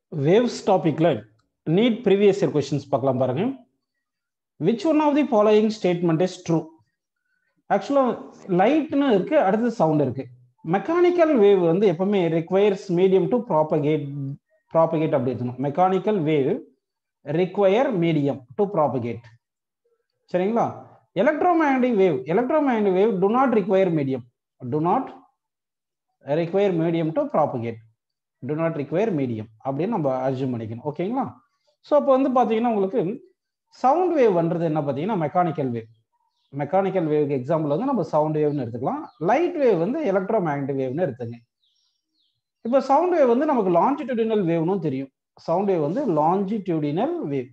Waves டாபிக்ல NEET previous year questions பார்க்கலாம் பாருங்க which one of the following statement is true ஆக்சுவலாக லைட்னு இருக்கு அடுத்து சவுண்ட் இருக்கு மெக்கானிக்கல் வேவ் வந்து எப்பவுமே requires medium to propagate propagate அப்படி இருக்கணும் mechanical wave require medium to propagate சரிங்களா electromagnetic wave electromagnetic wave do not require medium to not require medium to propagate do not require medium அப்படின்னு நம்ம அர்ஜும் பண்ணிக்கணும் ஓகேங்களா so அப்போ வந்து பார்த்தீங்கன்னா உங்களுக்கு சவுண்ட் வேவ்ன்றது என்ன பார்த்தீங்கன்னா மெக்கானிக்கல் வேவ் மெக்கானிக்கல் வேவ்க்கு எக்ஸாம்பிள் வந்து நம்ம சவுண்ட் வேவ்னு எடுத்துக்கலாம் லைட் வேவ் வந்து எலக்ட்ரோ மேக்னட்டிக் வேவ்னு எடுத்துங்க இப்போ சவுண்ட் வேவ் வந்து நமக்கு லாஞ்சிடியூடினல் வேவ்னும் தெரியும் சவுண்ட் வேவ் வந்து லாஞ்சிடியூடினல் வேவ்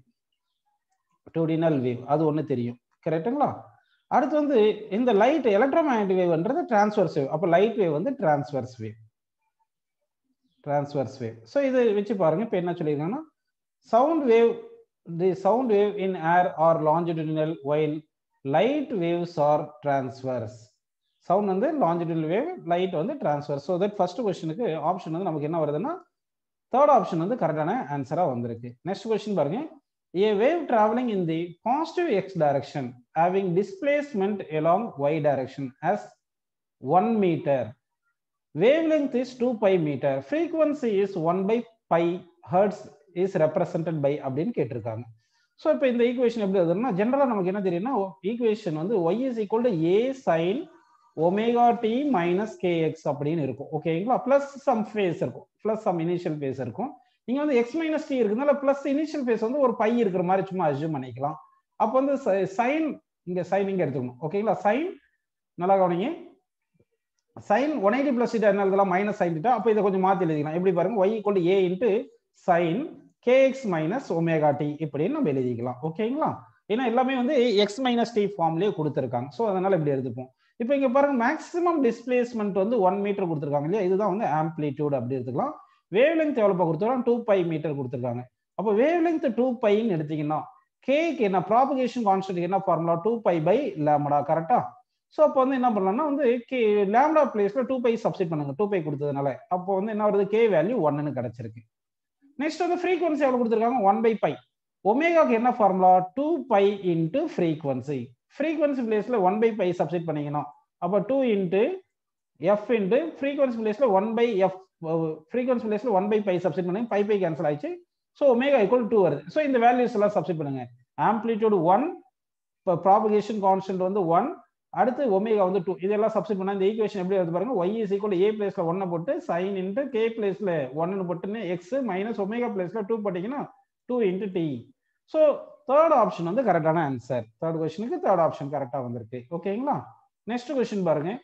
டியூடினல் வேவ் அது ஒன்று தெரியும் கரெக்டுங்களா அடுத்து வந்து இந்த லைட் எலக்ட்ரோ மேக்னட்டிக் வேவ்ன்றது டிரான்ஸ்வர்ஸ் வேவ் அப்போ லைட் வேவ் வந்து transverse wave transverse wave so இது வச்சு பாருங்க இப்போ என்ன சொல்லியிருக்காங்கன்னா sound wave the sound wave in air are longitudinal while light waves are transverse sound வந்து லாஞ்சிடியூனல் வேவ் லைட் வந்து டிரான்ஸ்வர்ஸ் ஸோ தட் ஃபர்ஸ்ட் கொஸ்டினுக்கு ஆப்ஷன் வந்து நமக்கு என்ன வருதுன்னா தேர்ட் ஆப்ஷன் வந்து கரெக்டான ஆன்சராக வந்திருக்கு நெக்ஸ்ட் கொஸ்டின் பாருங்க A wave traveling in the positive x direction having displacement along y direction as 1 meter. Wavelength is 2 pi meter. Frequency is 1 by pi hertz is represented by அப்படின்னு கேட்டிருக்காங்க so இப்போ இந்த equation எப்படி வருதுன்னா ஜென்ரலாக நமக்கு என்ன தெரியும்னா ஈக்குவேஷன் வந்து y is equal to a sine omega t minus k x அப்படின்னு இருக்கும் ஓகேங்களா ப்ளஸ் சம் ஃபேஸ் இருக்கும் ப்ளஸ் சம் இனிஷியல் ஃபேஸ் இருக்கும் நீங்க வந்து எக்ஸ் மைனஸ் டி இருக்குனால பிளஸ் இனிஷியல் ஃபேஸ் வந்து ஒரு பை இருக்கிற மாதிரி சும்மா அசியூம் பண்ணிக்கலாம் அப்போ வந்து சைன் இங்க சைன் இங்க எடுத்துக்கணும் ஓகேங்களா சைன் நல்லா கவனிங்க sine one eighty plus theta என்ன எழுதலாம் மைனஸ் சைன் டீட்டா அப்போ இதை கொஞ்சம் மாத்தி எழுதிக்கலாம் எப்படி பாருங்க y equal a into sine k x minus omega t இப்படின்னு நம்ம எழுதிக்கலாம் ஓகேங்களா ஏன்னா எல்லாமே வந்து எக்ஸ் மைனஸ் டி ஃபார்ம்லேயே கொடுத்துருக்காங்க ஸோ அதனால இப்படி எடுத்துப்போம் இப்போ இங்க பாருங்க மேக்ஸிமம் டிஸ்பிளேஸ்மெண்ட் வந்து ஒன் மீட்டர் கொடுத்துருக்காங்க இல்லையா இதுதான் வந்து ஆம்பிளிடியூட் அப்படி எடுத்துக்கலாம் வேவ் லென்த் எவ்வளோ கொடுத்துருக்காங்க டூ பை மீட்டர் கொடுத்துருக்காங்க அப்போ வேவ் லென்த் டூ பைன்னு எடுத்தீங்கன்னா கேக்கு என்ன ப்ராபகேஷன் கான்ஸ்டன்ட் என்ன formula two pi by lambda கரெக்டா ஸோ அப்போ வந்து என்ன பண்ணலாம்னா வந்து கே லேம்டா பிளேஸ்ல டூ பை சப்ஸ்டிட் பண்ணுங்க டூ பை கொடுத்ததுனால அப்போ வந்து என்ன வருது கே வேல்யூ ஒன்னு கிடைச்சிருக்கு நெக்ஸ்ட் வந்து ஃப்ரீக்வன்சி எவ்வளோ கொடுத்துருக்காங்க ஒன் பை பை ஒமேகாக்கு என்ன formula two pi into frequency frequency பிளேஸ்ல ஒன் பை பை சப்ஸ்டிட் பண்ணீங்கன்னா அப்போ two into f into frequency பிளேஸ்ல ஒன் பை எஃப் ஃப்ரீக்வன்சி பிளேஸ்ல ஒன் பை பை சப்ஸ்டிட் பண்ணுங்க பை பை கேன்சல் ஆயிடுச்சு ஸோ ஒமேகா ஈக்குவல் டூ வருது ஸோ இந்த values எல்லாம் சப்ஸ்டிட் பண்ணுங்க ஆம்பிளிடியூட் ஒன் இப்போ ப்ராபகேஷன் கான்ஸ்டன்ட் வந்து ஒன் அடுத்து ஒமேகா வந்து டூ இதெல்லாம் சப்ஸ்டிட் பண்ணா இந்த ஈக்குவேஷன் எப்படி வருது பாருங்க ஒய் இஸ் ஈக்குவல் ஏ பிளேஸ்ல ஒன்னை போட்டு சைன் இன்ட்டு கே பிளேஸ்ல ஒன்னு போட்டுன்னு எக்ஸ் மைனஸ் ஒமேகா பிளேஸ்ல டூ போட்டீங்கன்னா two into t so third option வந்து கரெக்டான ஆன்சர் தேர்ட் கொஸ்டினுக்கு தேர்ட் ஆப்ஷன் கரெக்டாக வந்திருக்கு ஓகேங்களா நெக்ஸ்ட் கொஸ்டின் பாருங்க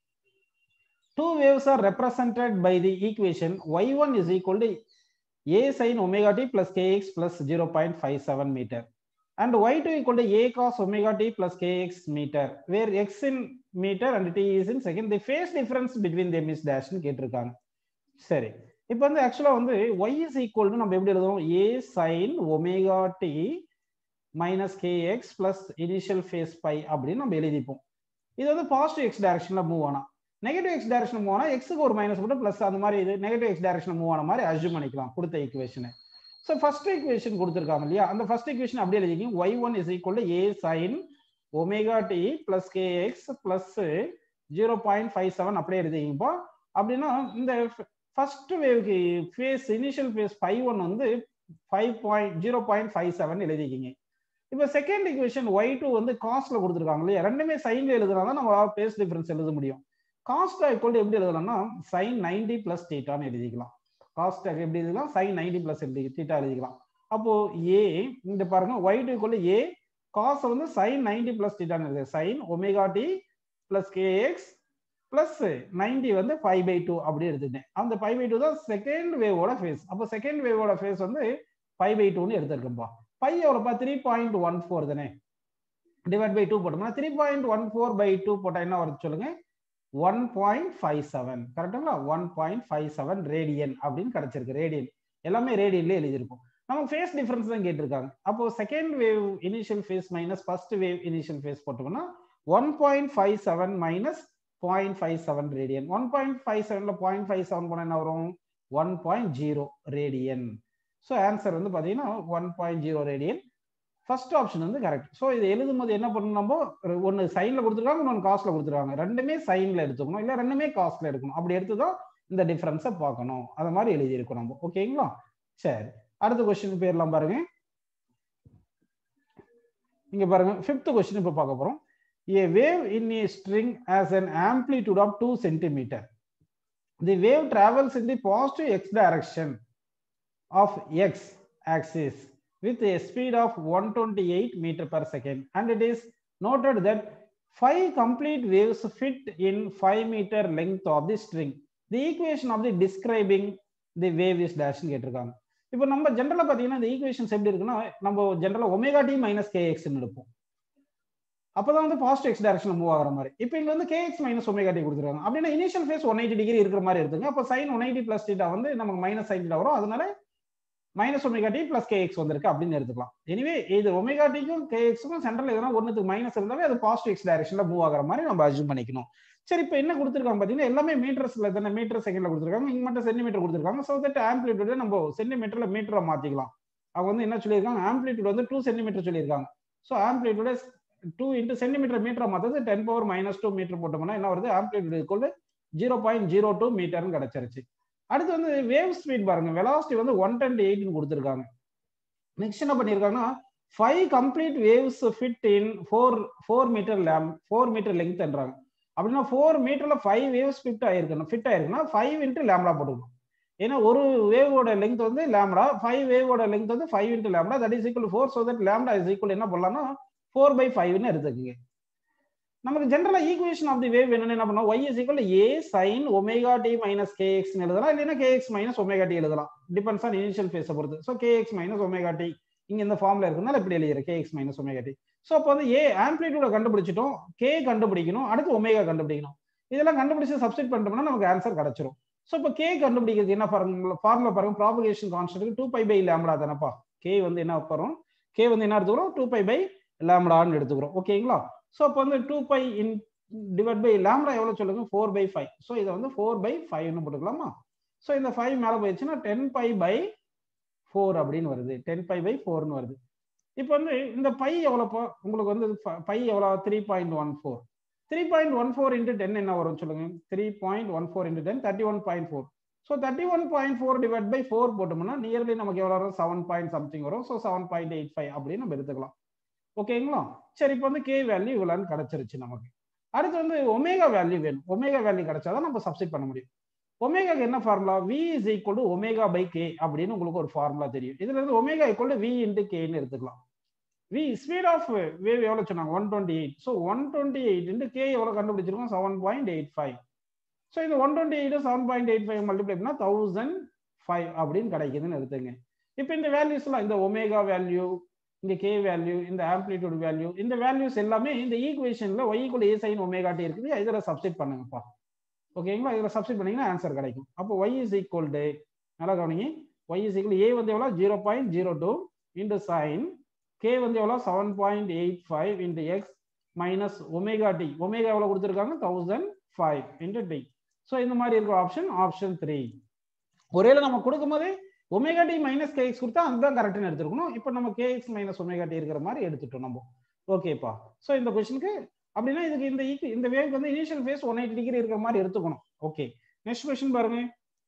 two waves are represented by the equation y1 is equal to a sin omega t plus kx plus 0.57 meter and y2 equal to a cos omega t plus kx meter where x in meter and t is in second the phase difference between them is dash னு கேட்டிருக்காங்க சரி இப்போ வந்து ஆக்சுவலா வந்து y is equal to நம்ம எப்படி எழுதுவோம் a sin omega t minus kx plus initial phase pi அப்படின்னு நம்ம எழுதிப்போம் இது வந்து பாசிட்டிவ் எக்ஸ் டைரக்ஷன்ல மூவ் ஆனா நெகட்டிவ் எக்ஸ் டைரக்ஷன் மூவ் ஆனா எக்ஸுக்கு ஒரு மைனஸ் போட்டு பிளஸ் அந்த மாதிரி இது நெகட்டிவ் எக்ஸ் டைரக்ஷன் மூவ் ஆன மாதிரி அசியூம் பண்ணிக்கலாம் கொடுத்த ஈக்குவேஷன் ஸோ ஃபர்ஸ்ட் ஈக்குவேஷன் கொடுத்துருக்காங்க இல்லையா அந்த ஃபர்ஸ்ட் ஈக்குவேஷன் அப்படியே எழுதிக்கிங்க y one is equal A sine omega t plus k x plus zero point five seven அப்படியே எழுதிக்கிங்கப்பா அப்படின்னா இந்த ஃபர்ஸ்ட் வேவ்க்கு phase initial phase five one வந்து five point zero point five seven எழுதிக்கிங்க இப்போ செகண்ட் ஈக்குவேஷன் ஒய் டூ வந்து காஸ்ட்ல கொடுத்துருக்காங்க இல்லையா ரெண்டுமே சைன்ல எழுதுனா தான் நம்ம பேஸ் டிஃபரன்ஸ் எழுத முடியும் காஸ்டா ஈக்குவல் எப்படி எழுதலாம்னா சைன் நைன்டி பிளஸ் டீட்டான்னு எழுதிக்கலாம் காஸ்ட் எப்படி எழுதிக்கலாம் சைன் நைன்டி பிளஸ் டீட்டா எழுதிக்கலாம் அப்போ ஏ இந்த பாருங்க y two equal a cos வந்து சைன் நைன்டி பிளஸ் டீட்டான்னு எழுது sine omega t plus k x plus ninety வந்து ஃபைவ் பை டூ அப்படி எடுத்துட்டேன் அந்த five by by two second வேவோட ஃபேஸ் அப்போ செகண்ட் வேவோட ஃபேஸ் வந்து ஃபைவ் பை டூன்னு எடுத்திருக்கேன்ப்பா பை எவ்வளோப்பா த்ரீ பாயிண்ட் ஒன் ஃபோர் தானே டிவைட் பை டூ போட்டோம்னா three point one four by two போட்டால் என்ன வருது சொல்லுங்க ஒன் பாயிண்ட் ஃபைவ் செவன் கரெக்டுங்களா one point five seven radian அப்படின்னு கிடைச்சிருக்கு ரேடியன் எல்லாமே ரேடியன்ல எழுதியிருக்கும் நமக்கு ஃபேஸ் டிஃபரன்ஸ் தான் கேட்டிருக்காங்க அப்போ second wave initial phase minus first wave initial phase போட்டோம்னா one point five seven minus point five seven radian one point five செவன்ல பாயிண்ட் ஃபைவ் செவன் போனால் என்ன வரும் one point zero radian so answer வந்து பார்த்தீங்கன்னா one point zero radian first option வந்து correct so இது எழுதும் போது என்ன பண்ணணும் நம்ம ஒன்று சைனில் கொடுத்துருக்காங்க இன்னொன்று காஸ்ட்ல கொடுத்துருக்காங்க ரெண்டுமே சைனில் எடுத்துக்கணும் இல்லை ரெண்டுமே காஸ்ட்ல எடுக்கணும் அப்படி எடுத்து தான் இந்த டிஃப்ரென்ஸை பார்க்கணும் அது மாதிரி எழுதியிருக்கோம் நம்ம ஓகேங்களா சரி அடுத்த கொஸ்டின் பேர்லாம் பாருங்க இங்க பாருங்க ஃபிஃப்த் கொஸ்டின் இப்போ பார்க்க போறோம் A wave in a string has an amplitude of 2 centimeter. The wave travels in the positive x direction of x axis with a speed of 128 meter per second and it is noted that five complete waves fit in 5 meter length of the string. The equation of the describing the wave is dash கேட்டிருக்காங்க இப்போ நம்ம ஜென்ரலா பாத்தீங்கன்னா இந்த equations எப்படி இருக்குன்னா நம்ம ஜென்ரலா ஒமேகா டி மைனஸ் கே எக்ஸ்ன்னு எடுப்போம் அப்பதான் வந்து பாசிட்டிவ் எக்ஸ் டைரக்ஷன் மூவ் ஆகிற மாதிரி இப்போ இங்க வந்து k x minus omega t கொடுத்துருக்காங்க அப்படின்னா initial phase one eighty degree இருக்கிற மாதிரி இருக்குங்க அப்போ sine one eighty plus theta வந்து நமக்கு மைனஸ் சைன் டீட்டா வரும் அதனால minus omega t plus k x வந்திருக்கு அப்படின்னு எடுத்துக்கலாம் எனிவே இது ஒமேகா டிக்கும் கே எக்ஸுக்கும் சென்ட்ரல் எதனா ஒன்றுக்கு மைனஸ் இருந்தாவே அது பாசிட்டிவ் எக்ஸ் டைரக்ஷன்ல மூவ் ஆகிற மாதிரி நம்ம அஜூம் பண்ணிக்கணும் சரி இப்போ என்ன கொடுத்துருக்காங்க பார்த்தீங்கன்னா எல்லாமே மீட்டர்ஸ்ல தானே மீட்டர் செகண்ட்ல கொடுத்துருக்காங்க இங்க மட்டும் சென்டிமீட்டர் கொடுத்துருக்காங்க ஸோ தட் ஆம்பிளிட்யூட் நம்ம சென்டிமீட்டர்ல மீட்டரை மாத்திக்கலாம் அவங்க வந்து என்ன சொல்லியிருக்காங்க ஆம்பிளிட்யூட் வந்து டூ சென்டிமீட்டர் சொல்லியிருக்காங்க so amplitude two into centimetre மீட்டரை மாத்தது ten power minus two metre போட்டோம்னா என்ன வருது amplitude equal zero point zero two மீட்டர்னு கிடைச்சிருச்சு அடுத்து வந்து வேவ் ஸ்பீட் பாருங்க வெலாசிட்டி வந்து ஒன் டுவெண்ட்டி எயிட்னு கொடுத்துருக்காங்க நெக்ஸ்ட் என்ன பண்ணியிருக்காங்கன்னா five complete waves fit in four four metre lambda four metre லெங்க்த்ன்றாங்க அப்படின்னா ஃபோர் மீட்டர்ல ஃபைவ் வேவ்ஸ் ஃபிட் ஆயிருக்கணும் ஃபிட் ஆயிருக்குன்னா ஃபைவ் இன்ட்டு லேம்டா போட்டுக்கணும் ஏன்னா ஒரு வேவோட லெங்க் வந்து லேம்டா ஃபைவ் வேவோட லெங்க் வந்து five into lambda that is equal four so that lambda is equal என்ன பண்ணலாம்னா ஃபோர் பை ஃபைவ்னு எடுத்துக்கோங்க நமக்கு ஜென்ரலா ஈக்குவேஷன் ஆஃப் தி வேவ் என்னன்னு என்ன பண்ணோம் y is equal A sine omega t minus k x எழுதலாம் இல்லைன்னா k x minus omega t எழுதலாம் டிபெண்ட்ஸ் ஆன் இனிஷியல் ஃபேஸை பொறுத்து so k x minus omega t இங்க இந்த ஃபார்ம்ல இருக்குனால இப்படி எழுதிடுறேன் k x minus omega t so அப்போ வந்து ஏ ஆம்பிளிடியூட கண்டுபிடிச்சிட்டோம் கே கண்டுபிடிக்கணும் அடுத்து ஒமேகா கண்டுபிடிக்கணும் இதெல்லாம் கண்டுபிடிச்சு சப்ஸ்டிட் பண்ணிட்டோம்னா நமக்கு ஆன்சர் கிடைச்சிரும் ஸோ இப்போ கே கண்டுபிடிக்கிறது என்ன ஃபார்முலா ஃபார்முலா பாருங்க propagation constant two pi by lambda தானப்பா கே வந்து என்ன வரும் கே வந்து என்ன எடுத்துக்கிறோம் டூ பை பை லேம்டான்னு எடுத்துக்கிறோம் ஓகேங்களா ஸோ அப்போ வந்து two pi in divide by lambda எவ்வளோ சொல்லுங்க ஃபோர் பை ஃபைவ் ஸோ இதை வந்து ஃபோர் பை ஃபைவ்னு போட்டுக்கலாமா ஸோ இந்த ஃபைவ் மேலே போயிடுச்சுன்னா டென் பை பை ஃபோர் அப்படின்னு வருது டென் பை பை ஃபோர்னு வருது இப்போ வந்து இந்த பை எவ்வளோப்போ உங்களுக்கு வந்து பை எவ்வளோ three point one four three point one four into ten என்ன வரும் சொல்லுங்க three point one four into ten thirty one point four so thirty one point four divide by four போட்டோம்னா நியர்லி நமக்கு எவ்வளோ வரும் செவன் பாயிண்ட் சம்திங் வரும் so seven point eight five அப்படின்னு நம்ம எடுத்துக்கலாம் ஓகேங்களா சரி இப்போ வந்து கே வேல்யூ இவ்வளோன்னு கிடைச்சிருச்சு நமக்கு அடுத்து வந்து ஒமேகா வேல்யூ வேணும் ஒமேகா வேல்யூ கிடைச்சாதான் நம்ம சப்ஸ்டிட் பண்ண முடியும் ஒமேகாக்கு என்ன formula v is equal to omega by k அப்படின்னு உங்களுக்கு ஒரு ஃபார்முலா தெரியும் இதுல இருந்து omega equal to v into கேன்னு எடுத்துக்கலாம் வி ஸ்பீட் ஆஃப் வேவ் எவ்வளோ சொன்னாங்க one twenty eight so one twenty eight into k எவ்வளோ கண்டுபிடிச்சிருக்கோம் seven point eight five so இந்த one twenty eight seven point eight five multiply பண்ணால் thousand five அப்படின்னு கிடைக்குதுன்னு எடுத்துங்க இப்போ இந்த வேல்யூஸ்லாம் இந்த ஒமேகா வேல்யூ இந்த கே வேல்யூ இந்த ஆம்பிளிடியூட் வேல்யூ இந்த வேல்யூஸ் எல்லாமே இந்த ஈக்குவேஷன்ல ஒய் ஈக்குவல் ஏ சைன் ஒமேகா டி இருக்குது இதில் சப்ஸ்டிட் பண்ணுங்கப்பா ஓகேங்களா இதில் சப்ஸ்டிட் பண்ணீங்கன்னா ஆன்சர் கிடைக்கும் அப்போ ஒய் இஸ் ஈக்குவல் டு நல்லா கவனிங்க ஒய் இஸ் ஈக்குவல் ஏ வந்து எவ்வளோ zero point zero two into sine k வந்து எவ்வளோ seven point eight five into x minus omega t omega எவ்வளோ கொடுத்துருக்காங்க thousand five into t so இந்த மாதிரி இருக்கிற ஆப்ஷன் ஆப்ஷன் த்ரீ ஒரேல நம்ம கொடுக்கும்போது omega t minus k x கொடுத்தா அதுதான் கரெக்ட்னு எடுத்துருக்கணும் இப்போ நம்ம k x minus omega t இருக்கிற மாதிரி எடுத்துட்டோம் நம்ம ஓகேப்பா ஸோ இந்த கொஸ்டினுக்கு அப்படின்னா இதுக்கு இந்த ஈக்கு இந்த வேவ்க்கு வந்து initial phase one eighty degree இருக்கிற மாதிரி எடுத்துக்கணும் ஓகே நெக்ஸ்ட் கொஸ்டின் பாருங்க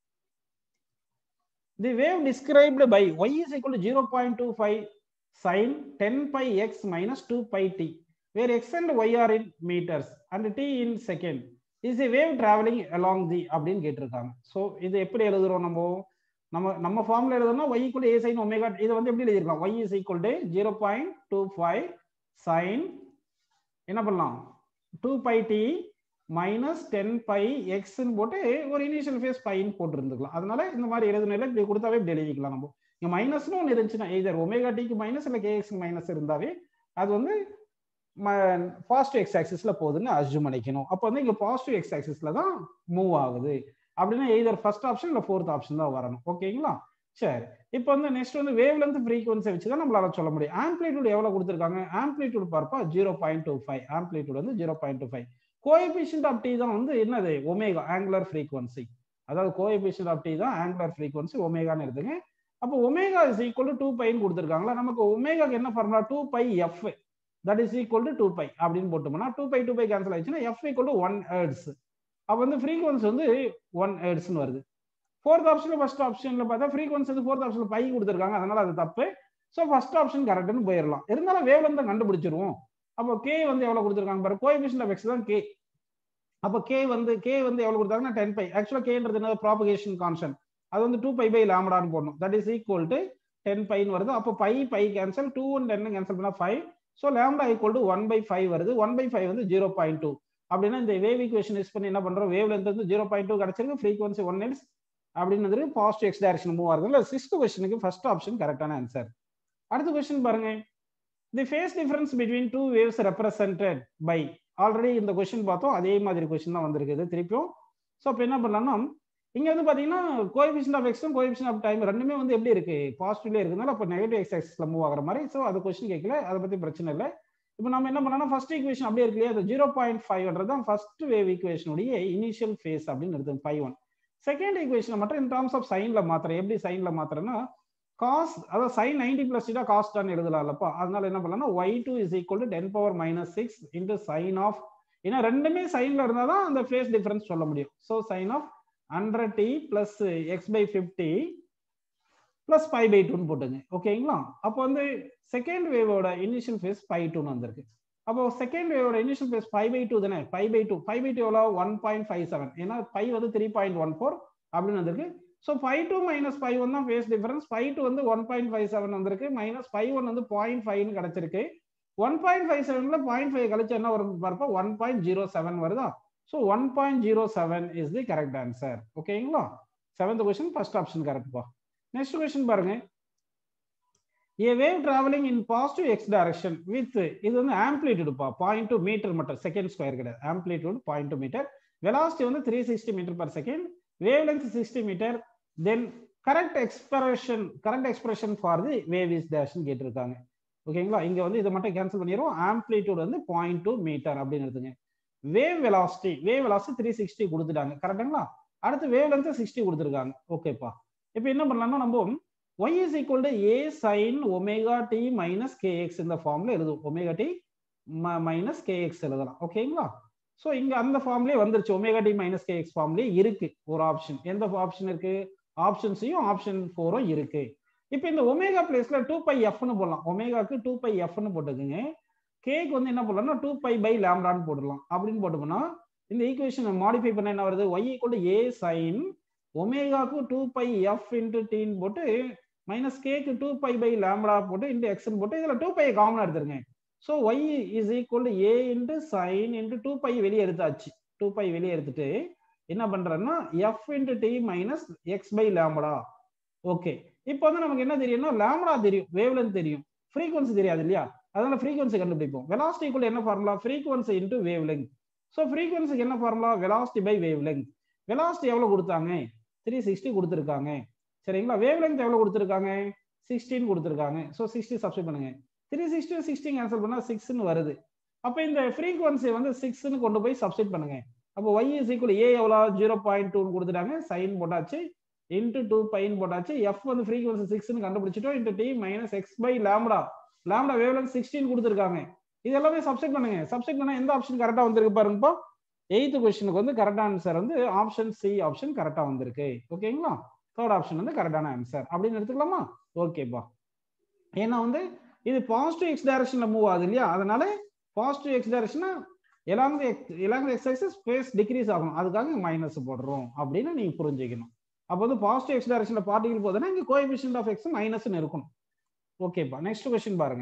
the wave described by y is equal to zero point two five sine ten pi X minus two pi t where x and y are in metres and t in second is a wave travelling along the அப்படின்னு கேட்டிருக்காங்க so இது எப்படி எழுதுறோம் நம்ம நம்ம நம்ம ஃபார்ம்ல எழுதணும் ஒய் ஈக்குவல் ஏ சைன் ஒமேகா இதை வந்து எப்படி எழுதிருக்கலாம் y is equal to zero point two five sine என்ன பண்ணலாம் two pi D minus ten pi எக்ஸ்ன்னு போட்டு ஒரு இனிஷியல் ஃபேஸ் பைன்னு போட்டு இருந்துக்கலாம் அதனால இந்த மாதிரி எழுதுனில இப்படி கொடுத்தாவே இப்படி எழுதிக்கலாம் நம்ம இங்க மைனஸ்னு ஒன்று இருந்துச்சுன்னா இதர் ஒமேகா டிக்கு மைனஸ் இல்லை கேஎக்ஸ் மைனஸ் இருந்தாவே அது வந்து பாசிட்டிவ் எக்ஸ் ஆக்சிஸ்ல போகுதுன்னு அஜூம் பண்ணிக்கணும் அப்போ வந்து இங்க பாசிட்டிவ் எக்ஸ் ஆக்சிஸ்ல தான் மூவ் ஆகுது அப்படின்னா எய்தர் ஃபர்ஸ்ட் ஆப்ஷன் இல்லை ஃபோர்த் ஆப்ஷன் தான் வரணும் ஓகேங்களா சரி இப்போ வந்து நெக்ஸ்ட் வந்து வேவ் லென்த் ஃப்ரீக்வன்சி வச்சு தான் நம்மளால சொல்ல முடியும் ஆம்பிளிடியூட் எவ்வளவு கொடுத்துருக்காங்க ஆம்பிளிடியூட் பார்ப்பா zero point two five amplitude வந்து zero point two five coefficient of t தான் வந்து என்னது ஒமேகா ஆங்குலர் ஃப்ரீக்வன்சி அதாவது கோஎபிஷியன்ட் ஆஃப் டி தான் ஆங்குலர் ஃப்ரீக்வன்சி ஒமேகான்னு எடுத்துங்க அப்போ omega is equal to two பைன்னு கொடுத்துருக்காங்களா நமக்கு ஒமேகாக்கு என்ன formula two pi f that is equal to two pi அப்படின்னு போட்டோம்னா two pi two pi cancel ஆயிடுச்சுன்னா f equal to one hertz அப்போ வந்து ஃப்ரீக்வன்சி வந்து ஒன் ஹெர்ட்ஸ்னு வருது ஃபோர்த் ஆப்ஷன்ல ஃபர்ஸ்ட் ஆப்ஷன்ல பார்த்தா ஃப்ரீக்வன்சி வந்து ஃபோர்த் ஆப்ஷன்ல பை கொடுத்துருக்காங்க அதனால அது தப்பு ஸோ ஃபர்ஸ்ட் ஆப்ஷன் கரெக்ட்னு போயிடலாம் இருந்தாலும் வேவ் லென்த் கண்டுபிடிச்சிருவோம் அப்போ கே வந்து எவ்வளவு கொடுத்துருக்காங்க பாரு கோஎஃபிஷியன்ட் ஆஃப் எக்ஸ் தான் கே அப்போ கே வந்து கே வந்து எவ்வளவு கொடுத்தாங்கன்னா டென் பை ஆக்சுவலா கேன்றது என்ன ப்ராபகேஷன் கான்ஸ்டன்ட் அது வந்து டூ பை பை லாம்டான்னு போடணும் that is equal to ten பைன்னு வருது அப்போ pi pi cancel two and ten cancel பண்ணா five so lambda equal to one by five வருது ஒன் பை ஃபைவ் வந்து ஜீரோ பாயிண்ட் டூ அப்படின்னா இந்த வேவ் ஈக்குவேஷன் யூஸ் பண்ணி என்ன பண்றோம் வேவ் லென்த் வந்து ஜீரோ பாயிண்ட் டூ கிடைச்சிருக்கு ஃப்ரீக்வன்சி ஒன் எல்ஸ் அப்படின்னு வந்து பாசிட்டிவ் எக்ஸ் டைரக்ஷன் மூவ் ஆகுது இல்லை சிக்ஸ்த் கொஸ்டினுக்கு ஃபர்ஸ்ட் ஆப்ஷன் கரெக்டான ஆன்சர் அடுத்த கொஸ்டின் பாருங்க the phase difference between two waves represented by already இந்த கொஸ்டின் பார்த்தோம் அதே மாதிரி கொஸ்டின் தான் வந்திருக்குது திருப்பியும் ஸோ இப்போ என்ன பண்ணலாம்னா இங்க வந்து பாத்தீங்கன்னா கோஎஃபிஷியன்ட் ஆஃப் எக்ஸும் கோஎஃபிஷியன்ட் ஆஃப் டைம் ரெண்டுமே வந்து எப்படி இருக்கு பாசிட்டிவ்ல இருக்குனால அப்போ நெகட்டிவ் எக்ஸ் ஆக்சிஸ்ல மூவ் ஆகிற மாதிரி ஸோ அது கொஸ்டின் கேட்கல அதை பத்தி பிரச்சனை இல்லை இப்போ நம்ம என்ன பண்ணோம்னா ஃபர்ஸ்ட் ஈக்குவேஷன் அப்படியே இருக்கு இல்லையா ஜீரோ பாயிண்ட் ஃபைவ்ன்றது தான் ஃபர்ஸ்ட் வேவ் ஈக்குவேஷனுடைய இனிஷியல் ஃபேஸ் அப்படின்னு எடுத்து ஃபைவ் ஒன் செகண்ட் ஈக்குவேஷன் மட்டும் இன் டர்ம்ஸ் ஆஃப் சைன்ல மாத்திரம் எப்படி சைன்ல மாத்திரம்னா காஸ் அதாவது sine ninety plus theta cos தான் எழுதலாம்லப்பா அதனால என்ன பண்ணலாம்னா y two is equal to ten power minus six into sine of ஏன்னா ரெண்டுமே சைன்ல இருந்தா தான் அந்த ஃபேஸ் டிஃபரன்ஸ் சொல்ல முடியும் so sine of hundred t plus x by fifty plus five by டூன்னு போட்டுங்க ஓகேங்களா அப்போ வந்து செகண்ட் வேவோட இனிஷியல் ஃபேஸ் ஃபைவ் டூன்னு வந்திருக்கு அப்போ செகண்ட் வேவோட initial phase five by two தானே five by two five by two எவ்வளோ ஒன் பாயிண்ட் ஃபைவ் செவன் ஏன்னா ஃபைவ் வந்து த்ரீ பாயிண்ட் ஒன் ஃபோர் அப்படின்னு வந்திருக்கு so five two minus five one தான் ஃபேஸ் டிஃபரன்ஸ் ஃபைவ் டூ வந்து one point five seven வந்திருக்கு minus five one வந்து point ஃபைவ்னு கிடைச்சிருக்கு ஒன் பாயிண்ட் ஃபைவ் செவன்ல பாயிண்ட் ஃபைவ் கழிச்சு என்ன வரும் பார்ப்பா ஒன் பாயிண்ட் ஜீரோ செவன் வருதா so one point zero seven is the correct answer ஓகேங்களா செவன்த் கொஸ்டின் ஃபர்ஸ்ட் ஆப்ஷன் கரெக்ட்பா நெக்ஸ்ட் கொஸ்டின் பாருங்க a wave travelling in positive x direction with இது வந்து ஆம்பிளிடியூடுப்பா பாயிண்ட் டூ மீட்டர் மட்டும் செகண்ட் ஸ்கொயர் கிடையாது amplitude point two metre velocity வந்து three sixty metre per second wave length sixty metre then correct expression correct expression for the wave is டேஷ்னு கேட்டிருக்காங்க ஓகேங்களா இங்க வந்து இதை மட்டும் கேன்சல் பண்ணிடுவோம் ஆம்பிளிடியூட் வந்து பாயிண்ட் டூ மீட்டர் அப்படின்னு எடுத்துங்க wave velocity wave velocity three sixty கொடுத்துட்டாங்க கரெக்டுங்களா அடுத்து வேவ் லென்த் சிக்ஸ்டி கொடுத்துருக்காங்க ஓகேப்பா இப்போ என்ன பண்ணலாம்னா நம்ம y is equal to a sin omega t minus kx இந்த ஃபார்ம்ல எழுதுவோம் ஒமேகா டி மைனஸ் கேஎக்ஸ் எழுதலாம் ஓகேங்களா ஸோ இங்க அந்த ஃபார்ம்லயே வந்துருச்சு ஒமேகா டி மைனஸ் கேஎக்ஸ் ஃபார்ம்லயே இருக்கு ஒரு ஆப்ஷன் எந்த ஆப்ஷன் இருக்கு ஆப்ஷன்ஸையும் ஆப்ஷன் ஃபோரும் இருக்கு இப்போ இந்த ஒமேகா பிளேஸ்ல டூ பை எஃப்னு போடலாம் ஒமேகாக்கு டூ பை எஃப்னு போட்டுக்குங்க கேக்கு வந்து என்ன பண்ணலாம்னா டூ பை பை லேம்டான்னு போடலாம் அப்படின்னு போட்டோம்னா இந்த ஈக்குவேஷனை மாடிஃபை பண்ண என்ன வருது ஒய் ஈக்குவல் ஏ சைன் ஒமேகாக்கு டூ பை எஃப் இன்ட்டு டீன் போட்டு மைனஸ் கேக்கு டூ பை பை லேம்டா போட்டு இன்ட்டு எக்ஸ்னு போட்டு இதில் டூ பை காமனாக எடுத்துருங்க so y is equal to A into sine into two pi வெளியே எடுத்தாச்சு டூ பை வெளியே எடுத்துட்டு என்ன பண்றேன்னா f into t minus x by lambda okay இப்போ வந்து நமக்கு என்ன தெரியும்னா லேம்டா தெரியும் வேவ்லென்த் தெரியும் ஃப்ரீக்வன்சி தெரியாது இல்லையா அதனால ஃப்ரீக்வன்சி கண்டுபிடிப்போம் வெலாசிட்டிக்குள்ள என்ன formula frequency into wave length so ஃப்ரீக்வன்சிக்கு என்ன formula velocity by wave length velocity எவ்வளோ கொடுத்தாங்க த்ரீ சிக்ஸ்டி கொடுத்துருக்காங்க சரிங்களா வேவ் லெங்க் எவ்வளோ கொடுத்துருக்காங்க சிக்ஸ்டீன் கொடுத்துருக்காங்க ஸோ சிக்ஸ்டி சப்ஸ்ட் பண்ணுங்க த்ரீ சிக்ஸ்டி சிக்ஸ்டி கேன்சல் பண்ணால் சிக்ஸ்னு வருது அப்போ இந்த ஃப்ரீக்வன்சி வந்து சிக்ஸ்னு கொண்டு போய் சப்ஸ்டிட் பண்ணுங்க அப்போ ஒய் இஸ் ஈக்குவல் ஏ எவ்வளோ ஜீரோ பாயிண்ட் டூன்னு கொடுத்துட்டாங்க சைன் போட்டாச்சு இன்ட்டு டூ பைன் போட்டாச்சு எஃப் வந்து ஃப்ரீக்வன்சி சிக்ஸ்னு கண்டுபிடிச்சிட்டோம் into t minus x by lambda lambda wave length sixteen கொடுத்துருக்காங்க இது எல்லாமே சப்ஸ்டிட் பண்ணுங்க சப்ஸ்டிட் பண்ணா எந்த ஆப்ஷன் கரெக்டாக வந்திருக்கு பாருங்கப்பா எயித்து கொஸ்டினுக்கு வந்து கரெக்டான ஆன்சர் வந்து ஆப்ஷன் சி ஆப்ஷன் கரெக்டாக வந்திருக்கு ஓகேங்களா தேர்ட் ஆப்ஷன் வந்து கரெக்டான ஆன்சர் அப்படின்னு எடுத்துக்கலாமா ஓகேப்பா ஏன்னா வந்து இது பாசிட்டிவ் எக்ஸ் டைரக்ஷன்ல மூவ் ஆகுது இல்லையா அதனால பாசிட்டிவ் எக்ஸ் டைரக்ஷனா along along x axis space decrease ஆகும் அதுக்காக மைனஸ் போடுறோம் அப்படின்னு நீங்க புரிஞ்சுக்கணும் அப்போ வந்து பாசிட்டிவ் எக்ஸ் டைரக்ஷன்ல பார்ட்டிகல் போதுன்னா இங்க கோஎபிஷியன்ட் ஆஃப் எக்ஸ் மைனஸ்னு இருக்கணும் ஓகேப்பா நெக்ஸ்ட் கொஸ்டின் பாருங்க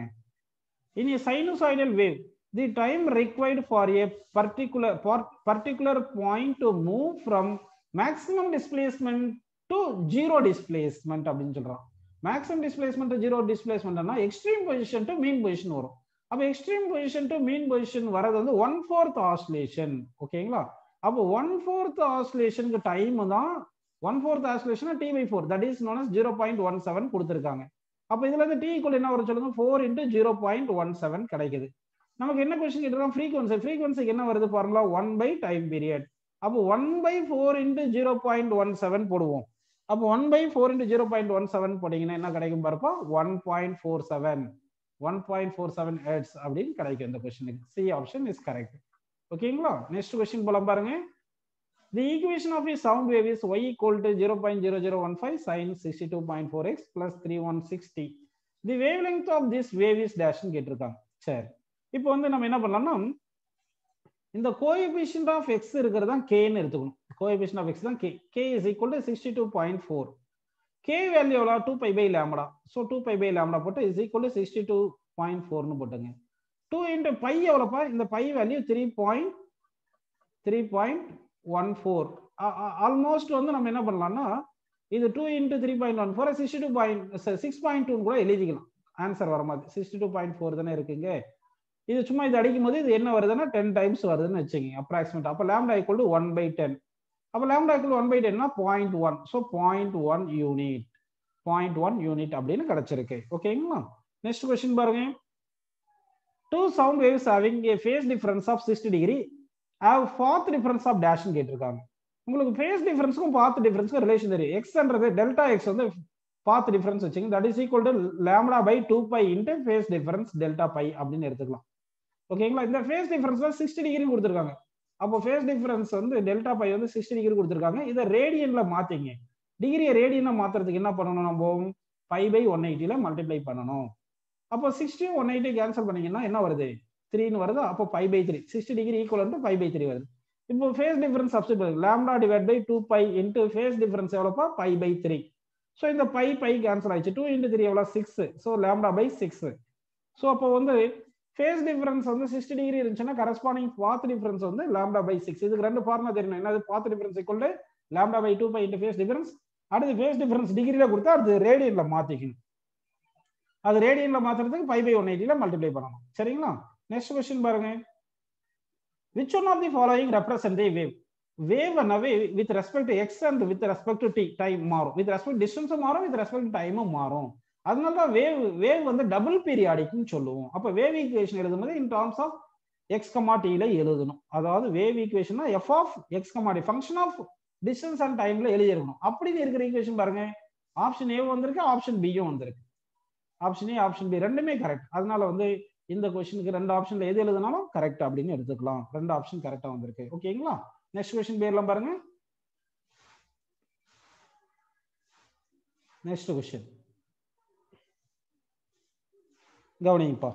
in a sinusoidal wave the time required for a particular particular point to move from maximum displacement to zero displacement அப்படின்னு சொல்றான் மேக்ஸிமம் டிஸ்பிளேஸ்மெண்ட் ஜீரோ டிஸ்பிளேஸ்மெண்ட்னா extreme position to mean position வரும் அப்போ extreme position to mean position வரது வந்து one fourth oscillation ஓகேங்களா அப்போ one fourth ஆஸ்லேஷனுக்கு டைம் தான் one fourth oscillation t by four that is known zero point one seven கொடுத்துருக்காங்க அப்போ இதுல இருந்து டி ஈக்குவல் என்ன வரும் சொல்லுங்க four into zero point one seven கிடைக்குது நமக்கு என்ன கொஸ்டின் கேட்டிருக்கோம் ஃப்ரீக்வன்சி ஃப்ரீக்வன்சிக்கு என்ன வருது formula one by time period அப்போ one by four into zero point one seven போடுவோம் அப்போ one by four into zero point one seven போட்டிங்கன்னா என்ன கிடைக்கும் பாருப்பா one point four seven one point four seven hertz அப்படின்னு கிடைக்கும் இந்த கொஸ்டினுக்கு சி ஆப்ஷன் இஸ் கரெக்ட் ஓகேங்களா நெக்ஸ்ட் கொஸ்டின் போலாம் பாருங்க the equation of a sound wave is y equal to 0.0015 sin 62.4x plus 3160 the wavelength of this wave is dash னு கேட்டிருக்காங்க சரி இப்போ வந்து நம்ம என்ன பண்ணலாம்னா இந்த கோஎபிஷியன்ட் ஆஃப் எக்ஸ் இருக்கிறது தான் கேன்னு எடுத்துக்கணும் கோஎபிஷியன்ட் ஆஃப் எக்ஸ் தான் k k is equal to sixty two point four k value எவ்வளோ two pi by lambda so two pi by lambda போட்டு is equal to sixty two point ஃபோர்னு போட்டுங்க two into pi எவ்வளோப்பா இந்த pi value three point three point one four almost வந்து நம்ம என்ன பண்ணலாம்னா இது two into three point one four sixty two point six point two கூட எழுதிக்கலாம் ஆன்சர் வர மாதிரி சிக்ஸ்டி டூ பாயிண்ட் ஃபோர் தானே இருக்குங்க இது சும்மா இது அடிக்கும் போது இது என்ன வருதுன்னா டென் டைம்ஸ் வருதுன்னு வச்சுக்கோங்க அப்ராக்சிமேட் அப்போ lambda equal to one by ten அப்போ லேம்டா ஈக்குவல் ஒன் பை டென்னா point one so point one unit point one unit அப்படின்னு கிடைச்சிருக்கு ஓகேங்களா நெக்ஸ்ட் கொஸ்டின் பாருங்க two sound waves having a phase difference of sixty degree have path difference of டேஷ்னு கேட்டிருக்காங்க உங்களுக்கு face டிஃபரன்ஸ்க்கும் பாத் டிஃபரன்ஸ்க்கும் relation தெரியும் எக்ஸ்ன்றது delta x வந்து பாத் டிஃபரன்ஸ் வச்சுங்க that is equal to lambda by two pi into phase difference delta phi அப்படின்னு எடுத்துக்கலாம் ஓகேங்களா இந்த ஃபேஸ் டிஃபரன்ஸ் தான் சிக்ஸ்டி டிகிரி கொடுத்துருக்காங்க அப்போ ஃபேஸ் டிஃபரன்ஸ் வந்து டெல்டா பை வந்து சிக்ஸ்டி டிகிரி கொடுத்துருக்காங்க இதை ரேடியன்ல மாத்திங்க டிகிரியை ரேடியனா மாத்துறதுக்கு என்ன பண்ணணும் நம்ம பை பை ஒன் எயிட்டில மல்டிப்ளை பண்ணணும் அப்போ சிக்ஸ்டி ஒன் எயிட்டி கேன்சல் பண்ணீங்கன்னா என்ன வருது த்ரீன்னு வருது அப்போ pi by three sixty degree equal to pi by three வருது இப்போ phase difference substitute lambda divide by two pi into phase difference எவ்வளோப்பா பை பை த்ரீ ஸோ இந்த பை பை கேன்சல் ஆயிடுச்சு டூ இன்ட்டு த்ரீ எவ்வளோ six so lambda by six so அப்போ வந்து phase difference வந்து sixty degree இருந்துச்சுன்னா corresponding path difference வந்து lambda by six இதுக்கு ரெண்டு ஃபார்முலா தெரியணும் என்னது path difference equal to lambda by two pi into phase difference அடுத்து ஃபேஸ் டிஃபரன்ஸ் டிகிரியில கொடுத்தா அடுத்து ரேடியன்ல மாத்திக்கணும் அது ரேடியன்ல மாத்துறதுக்கு பை பை ஒன் எயிட்டில மல்டிப்ளை பண்ணணும் சரிங்களா நெக்ஸ்ட் கொஸ்டின் பாருங்க which one of the following represent a wave wave away with respect x and with respect to t time மாறும் வித் ரெஸ்பெக்ட் டிஸ்டன்ஸும் மாறும் வித் ரெஸ்பெக்ட் டைமும் மாறும் அதனால தான் வேவ் வேவ் வந்து டபுள் பீரியாடிக்னு சொல்லுவோம் அப்போ வேவ் ஈக்குவேஷன் எழுதும்போது இன் டர்ம்ஸ் ஆஃப் எக்ஸ் கமாட்டியில எழுதணும் அதாவது wave equation f of x comma t function of distance and டைம்ல எழுதிருக்கணும் அப்படின்னு இருக்கிற ஈக்குவேஷன் பாருங்க ஆப்ஷன் ஏ வந்திருக்கு ஆப்ஷன் பியும் வந்திருக்கு ஆப்ஷன் ஏ ஆப்ஷன் பி ரெண்டுமே கரெக்ட் அதனால வந்து இந்த கொஸ்டினுக்கு ரெண்டு ஆப்ஷன்ல எது எழுதினாலும் கரெக்ட் அப்படின்னு எடுத்துக்கலாம் ரெண்டு ஆப்ஷன் கரெக்டா வந்திருக்கு ஓகேங்களா நெக்ஸ்ட் கொஸ்டின் பேர்லாம் பாருங்க நெக்ஸ்ட் கொஸ்டின் கவனிங்கப்பா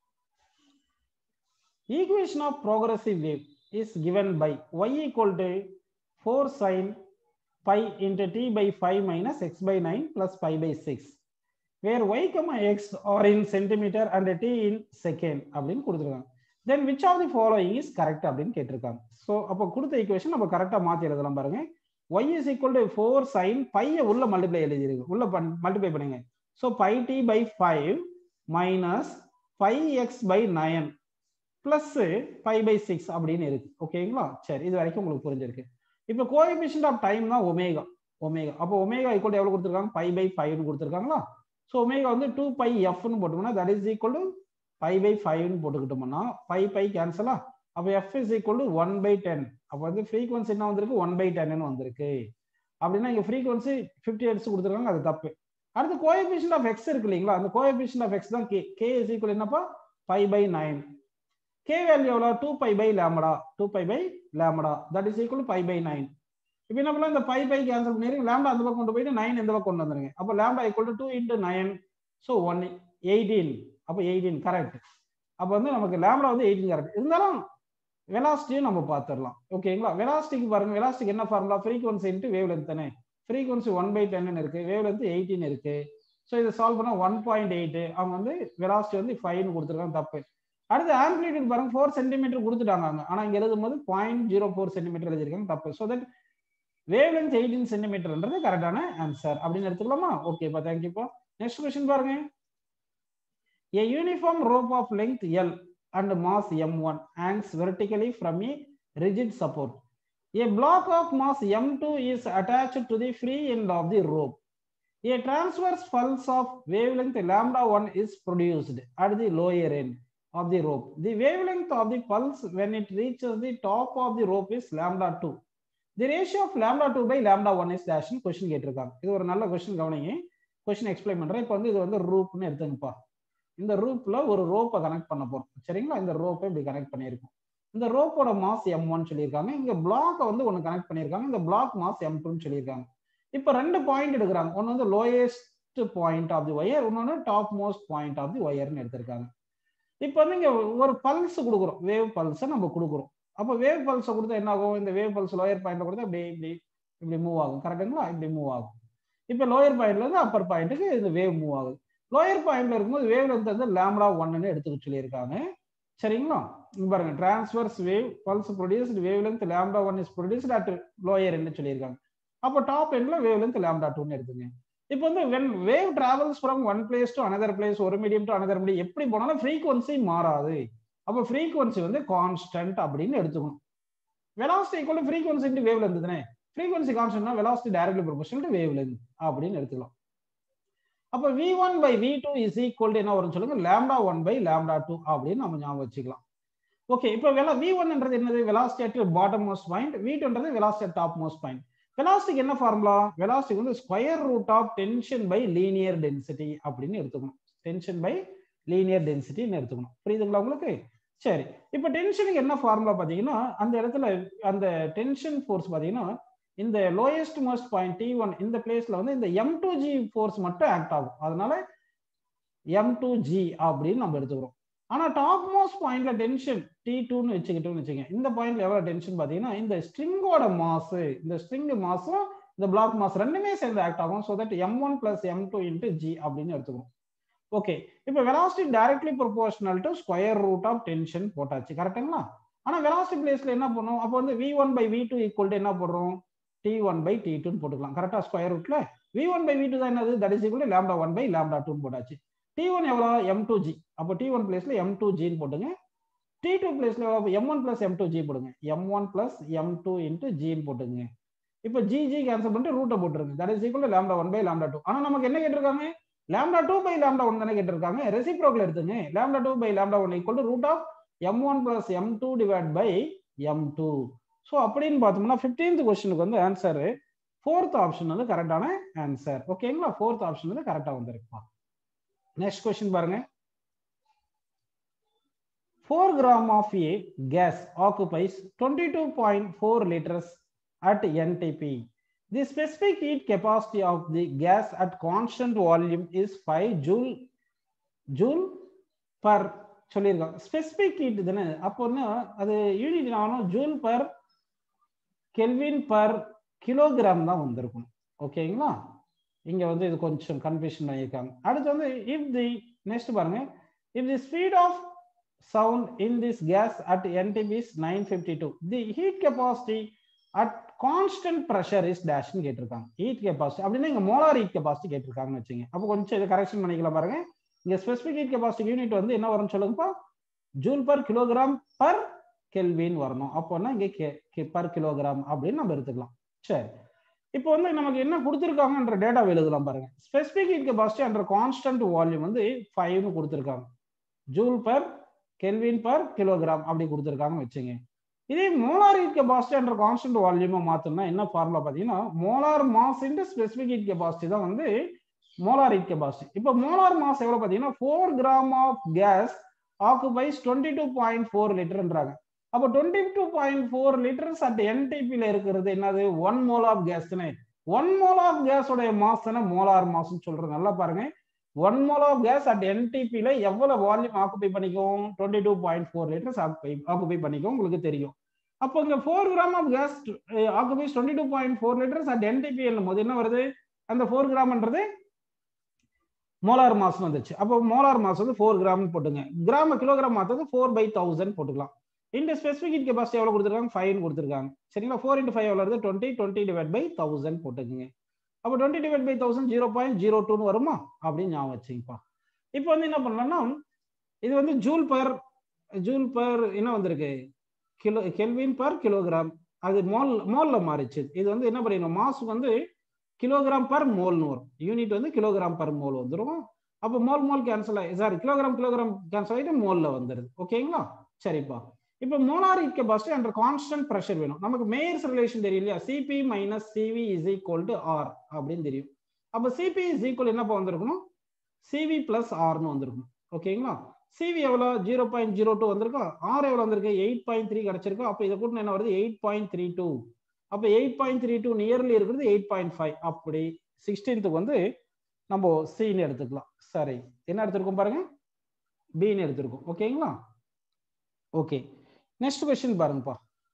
equation of progressive wave is given by y equal to four sine pi into t by five minus x by nine plus five by six where y comma x are in centimeter and t in second அப்படின்னு கொடுத்துருக்காங்க then which of the following is correct அப்படின்னு கேட்டிருக்காங்க so அப்போ கொடுத்த equation நம்ம கரெக்டாக மாற்றி எழுதலாம் பாருங்க y is equal to four sine பையை உள்ள மல்டிப்ளை எழுதிருக்கு உள்ள மல்டிப்ளை பண்ணுங்க so pi t by five minus five x by nine plus five by six அப்படின்னு இருக்கு ஓகேங்களா சரி இது வரைக்கும் உங்களுக்கு புரிஞ்சிருக்கு இப்போ கோஎபிஷியன்ட் ஆஃப் டைம் தான் ஒமேகா ஒமேகா அப்போ ஒமேகா ஈக்குவல் எவ்வளோ கொடுத்துருக்காங்க பை பை ஃபைவ்னு கொடுத்துருக்காங்களா ஸோ ஒமேகா வந்து டூ பை எஃப்னு போட்டோம்னா that is equal to five pi ஃபைவ்னு போட்டுக்கிட்டோம்னா ஃபைவ் பை கேன்சலா அப்போ f is equal to one by ten அப்போ வந்து ஃப்ரீக்வன்சி என்ன வந்திருக்கு ஒன் பை டென்னு வந்திருக்கு அப்படின்னா இங்கே ஃப்ரீக்வன்சி ஃபிஃப்டி ஹெட்ஸ் கொடுத்துருக்காங்க அது தப்பு அடுத்து கோஎபிஷியன்ட் ஆஃப் எக்ஸ் இருக்கு இல்லைங்களா அந்த கோஎபிஷியன்ட் ஆஃப் எக்ஸ் தான் கே கே இஸ் ஈக்குவல் என்னப்பா five by nine k value எவ்வளோ two pi by lambda two pi by lambda that is equal five by nine இப்போ என்ன பண்ணலாம் இந்த பை பை கேன்சல் பண்ணிடுங்க லேம்டா அந்த பக்கம் கொண்டு போயிட்டு நைன் இந்த பக்கம் கொண்டு வந்துருங்க அப்போ lambda equal two into nine so one eighteen அப்போ எயிட்டீன் கரெக்ட் அப்போ வந்து நமக்கு லேம்டா வந்து எயிட்டீன் கரெக்ட் இருந்தாலும் வெலாசிட்டியும் நம்ம பார்த்துடலாம் ஓகேங்களா வெலாசிட்டிக்கு பாருங்க வெலாசிட்டிக்கு என்ன formula frequency into wave length தானே ஃப்ரீக்வன்சி ஒன் பை டென்னு இருக்கு வேவ் லென்த் எயிட்டீன் இருக்கு ஸோ இதை சால்வ் பண்ணால் ஒன் பாயிண்ட் எயிட் அவங்க வந்து வெலாசிட்டி வந்து ஃபைவ்னு கொடுத்துருக்காங்க தப்பு அடுத்து ஆம்பிளிடியூட் பாருங்க ஃபோர் சென்டிமீட்டர் கொடுத்துட்டாங்க அங்கே ஆனால் இங்கே எழுதும் போது பாயிண்ட் ஜீரோ ஃபோர் சென்டிமீட்டர் எழுதிருக்காங்க தப்பு so that wave length eighteen சென்டிமீட்டர்ன்றது கரெக்டான ஆன்சர் அப்படின்னு எடுத்துக்கலாமா ஓகேப்பா தேங்க்யூப்பா நெக்ஸ்ட் கொஸ்டின் பாருங்க A uniform rope of length L and mass M1 hangs vertically from a rigid support. A block of mass M2 is attached to the free end of the rope. A transverse pulse of wavelength lambda 1 is produced at the lower end of the rope. The wavelength of the pulse when it reaches the top of the rope is lambda 2. The ratio of lambda two by lambda one is டேஷ்னு question கேட்டிருக்காங்க இது ஒரு நல்ல question கவனிங்க question explain பண்றேன் இப்போ வந்து இது வந்து ரூப்னு எடுத்துங்கப்பா இந்த ரூப்ல ஒரு ரோப்பை கனெக்ட் பண்ண போறோம் சரிங்களா இந்த ரோப்பை இப்படி கனெக்ட் பண்ணியிருக்கோம் இந்த ரோப்போட மாஸ் எம் ஒன் சொல்லியிருக்காங்க இங்க பிளாக்கை வந்து ஒன்று கனெக்ட் பண்ணியிருக்காங்க இந்த பிளாக் மாஸ் எம் டூன்னு சொல்லியிருக்காங்க இப்போ ரெண்டு பாயிண்ட் எடுக்கிறாங்க ஒன்று வந்து lowest point of the wire இன்னொன்று top most point of the ஒயர்னு எடுத்திருக்காங்க இப்போ வந்து இங்க ஒரு பல்ஸ் கொடுக்குறோம் வேவ் பல்ஸை நம்ம கொடுக்குறோம் அப்போ வேவ் பல்ஸை கொடுத்தா என்ன ஆகும் இந்த வேவ் பல்ஸ் லோயர் பாயிண்ட்ல கொடுத்தா இப்படி இப்படி இப்படி மூவ் ஆகும் கரெக்டுங்களா இப்படி மூவ் ஆகும் இப்போ லோயர் பாயிண்ட்ல இருந்து அப்பர் பாயிண்ட்டுக்கு இந்த வேவ் மூவ் ஆகுது லோயர் பாயிண்ட்ல இருக்கும்போது வேவ் லென்த் வந்து லேம்டா ஒன்னு எடுத்துக்க சொல்லியிருக்காங்க சரிங்களா இங்க பாருங்க transverse wave pulse produced wave length lambda one is produced at lower என்ன சொல்லியிருக்காங்க அப்போ டாப் எண்ட்ல வேவ் லென்த் லேம்டா டூன்னு எடுத்துங்க இப்போ வந்து when wave travels from one place to another place ஒரு மீடியம் டு அனதர் மீடியம் எப்படி போனாலும் ஃப்ரீக்வன்சி மாறாது அப்போ ஃப்ரீக்வன்சி வந்து கான்ஸ்டன்ட் அப்படின்னு எடுத்துக்கணும் velocity equal frequency into wave length தானே ஃப்ரீக்வன்சி கான்ஸ்டன்ட்னா velocity directly proportional to wave length அப்படின்னு எடுத்துக்கலாம் அப்போ v one by we two is equal என்ன வரும்னு சொல்லுங்க lambda one by lambda two அப்படின்னு நம்ம ஞாபகம் வச்சுக்கலாம் ஓகே இப்போ வெலா வி ஒன்ன்றது என்னது velocity at bottom most point v டூன்றது velocity at top most point வெலாசிட்டிக்கு என்ன ஃபார்முலா வெலாசிட்டி வந்து square root of tension by linear density அப்படின்னு எடுத்துக்கணும் டென்ஷன் பை லீனியர் டென்சிட்டின்னு எடுத்துக்கணும் புரியுதுங்களா உங்களுக்கு சரி இப்போ டென்ஷனுக்கு என்ன ஃபார்முலா பார்த்தீங்கன்னா அந்த இடத்துல அந்த டென்ஷன் ஃபோர்ஸ் பார்த்தீங்கன்னா இந்த lowest most point t one இந்த பிளேஸ்ல வந்து இந்த எம் டூ ஜி ஃபோர்ஸ் மட்டும் ஆக்ட் ஆகும் அதனால எம் டூ ஜி அப்படின்னு நம்ம எடுத்துக்கிறோம் ஆனா டாப் மோஸ்ட் பாயிண்ட்ல டென்ஷன் டி டூன்னு வச்சுக்கிட்டோம்னு வச்சுக்கோங்க இந்த பாயிண்ட்ல எவ்வளவு டென்ஷன் பாத்தீங்கன்னா இந்த ஸ்ட்ரிங்கோட மாஸ் இந்த ஸ்ட்ரிங் மாஸும் இந்த பிளாக் மாஸ் ரெண்டுமே சேர்ந்து ஆக்ட் ஆகும் so that m one plus m two into g அப்படின்னு எடுத்துக்கிறோம் ஓகே இப்போ velocity directly proportional to square root of tension போட்டாச்சு கரெக்டுங்களா ஆனா வெலாசிட்டி பிளேஸ்ல என்ன பண்ணும் அப்போ வந்து v one by we two equal to என்ன போடுறோம் டி ஒன் பை டி டூன்னு போட்டுக்கலாம் கரெக்டா ஸ்கொயர் ரூட்ல v one by we two தான் என்னது that is equal lambda one by lambda டூன்னு போட்டாச்சு டி ஒன் எவ்வளோ எம் டூ ஜி அப்போ டி ஒன் பிளேஸ்ல எம் டூ ஜின்னு போட்டுங்க டி டூ பிளேஸ்ல m one plus m two g போடுங்க m one plus m two into ஜின்னு போட்டுங்க இப்போ ஜி ஜி கேன்சல் பண்ணிட்டு ரூட்டை போட்டுருங்க that is equal lambda one by lambda two ஆனால் நமக்கு என்ன கேட்டிருக்காங்க lambda two by lambda one தானே கேட்டிருக்காங்க ரெசிப்ரோக்கல் எடுத்துங்க lambda two by lambda one equal to root of m one plus m two divide by m two so அப்படின்னு பார்த்தோம்னா fifteenth கொஸ்டினுக்கு வந்து ஆன்சர் ஃபோர்த் ஆப்ஷன் வந்து கரெக்டான ஆன்சர் ஓகேங்களா ஃபோர்த் ஆப்ஷன் வந்து கரெக்டாக வந்திருக்குப்பா நெக்ஸ்ட் கொஸ்டின் பாருங்க four gram of a gas occupies twenty two point four litres at NTP the specific heat capacity of the gas at constant volume is five joule joule per சொல்லியிருக்காங்க specific heat தானே அப்போன்னா அது unit ஆகணும் joule per kelvin per kilogram தான் வந்திருக்கும் ஓகேங்களா இங்க வந்து இது கொஞ்சம் கன்ஃபியூஷன் பண்ணியிருக்காங்க அடுத்து வந்து இஃப் தி நெக்ஸ்ட் பாருங்க if the speed of sound in this gas at NTP is nine fifty two the heat capacity at constant pressure is டேஷ்னு கேட்டிருக்காங்க ஹீட் கெப்பாசிட்டி அப்படின்னா இங்க மோலார் ஹீட் கெப்பாசிட்டி கேட்டிருக்காங்கன்னு வச்சுங்க அப்போ கொஞ்சம் இதை கரெக்ஷன் பண்ணிக்கலாம் பாருங்க இங்க ஸ்பெசிபிக் ஹீட் கெப்பாசிட்டி யூனிட் வந்து என்ன வரும்னு சொல்லுங்கப்பா joule per kilogram per kelvin வரணும் அப்போனா இங்கே பர் கிலோகிராம் அப்படின்னு நம்ம எடுத்துக்கலாம் சரி இப்போ வந்து நமக்கு என்ன கொடுத்துருக்காங்கன்ற டேட்டா எழுதலாம் பாருங்க specific heat capacity under constant volume வந்து ஃபைவ்னு கொடுத்துருக்காங்க joule per kelvin per kilogram அப்படி கொடுத்துருக்காங்கன்னு வச்சுங்க இதே molar heat capacity under constant வால்யூமா மாத்தணும்னா என்ன ஃபார்முலா பார்த்தீங்கன்னா molar mass into specific heat capacity தான் வந்து மோலார் ஹீட் கெப்பாசிட்டி இப்போ மோலார் மாஸ் எவ்வளோ பார்த்தீங்கன்னா four gram of gas occupies twenty two point four லிட்டர்ன்றாங்க அப்போ twenty two point four litres at என்டிபியில் இருக்கிறது என்னது ஒன் மோல் ஆஃப் கேஸ் தானே ஒன் மோல் ஆஃப் கேஸோடைய மாஸ் தானே மோலார் மாஸ்ன்னு சொல்றது நல்லா பாருங்க one mole of gas at என்டிபியில் எவ்வளவு வால்யூம் ஆக்குபை பண்ணிக்கும் twenty two point four litres occupy occupy பண்ணிக்கும் உங்களுக்கு தெரியும் அப்போ இங்க four gram of gas occupies twenty two point four litres at NTP போது என்ன வருது அந்த ஃபோர் கிராம்ன்றது மோலார் மாஸ் வந்துச்சு அப்போ மோலார் மாஸ் வந்து ஃபோர் கிராம் போட்டுங்க கிராம கிலோகிராம் மாத்தது ஃபோர் பை தௌசண்ட் போட்டுக்கலாம் இந்த ஸ்பெசிபிக் ஹீட் கெப்பாசிட்டி எவ்வளவு கொடுத்துருக்காங்க ஃபைவ் கொடுத்துருக்காங்க சரிங்களா ஃபோர் இன்ட்டு ஃபைவ் எவ்வளோ வருது twenty twenty divide by thousand போட்டுக்குங்க அப்போ twenty divide by thousand zero point zero டூன்னு வருமா அப்படின்னு ஞாபகம் வச்சுங்கப்பா இப்போ வந்து என்ன பண்ணலாம்னா இது வந்து ஜூல் பர் ஜூல் பர் என்ன வந்திருக்கு கிலோ கெல்வின் பர் கிலோகிராம் அது மோல் மோல்ல மாறிச்சு இது வந்து என்ன பண்ணிடணும் மாஸ் வந்து கிலோகிராம் பர் மோல்னு வரும் யூனிட் வந்து கிலோகிராம் பர் மோல் வந்துடும் அப்போ மோல் மோல் கேன்சல் ஆகி சாரி கிலோகிராம் கிலோகிராம் கேன்சல் ஆகிட்டு மோல்ல வந்துடுது ஓகேங்களா சரிப்பா இப்போ molar heat capacity under constant pressure வேணும் நமக்கு மேயர்ஸ் ரிலேஷன் தெரியும் இல்லையா CP minus CV is equal to R அப்படின்னு தெரியும் அப்போ சிபி இஸ் ஈக்குவல் என்னப்பா வந்திருக்கணும் சிவி பிளஸ் ஆர்னு வந்திருக்கும் ஓகேங்களா சிவி எவ்வளோ ஜீரோ பாயிண்ட் ஜீரோ டூ வந்திருக்கா ஆர் எவ்வளோ வந்திருக்கு எயிட் பாயிண்ட் த்ரீ கிடச்சிருக்கோம் அப்போ இதை கூட்டினா என்ன வருது எயிட் பாயிண்ட் த்ரீ டூ அப்போ eight point three two nearly இருக்கிறது எயிட் பாயிண்ட் ஃபைவ் அப்படி சிக்ஸ்டீன்த்துக்கு வந்து நம்ம சின்னு எடுத்துக்கலாம் சரி என்ன எடுத்திருக்கோம் பாருங்க பின்னு எடுத்திருக்கோம் ஓகேங்களா ஓகே நெக்ஸ்ட் கொஸ்டின் பாருங்கப்பா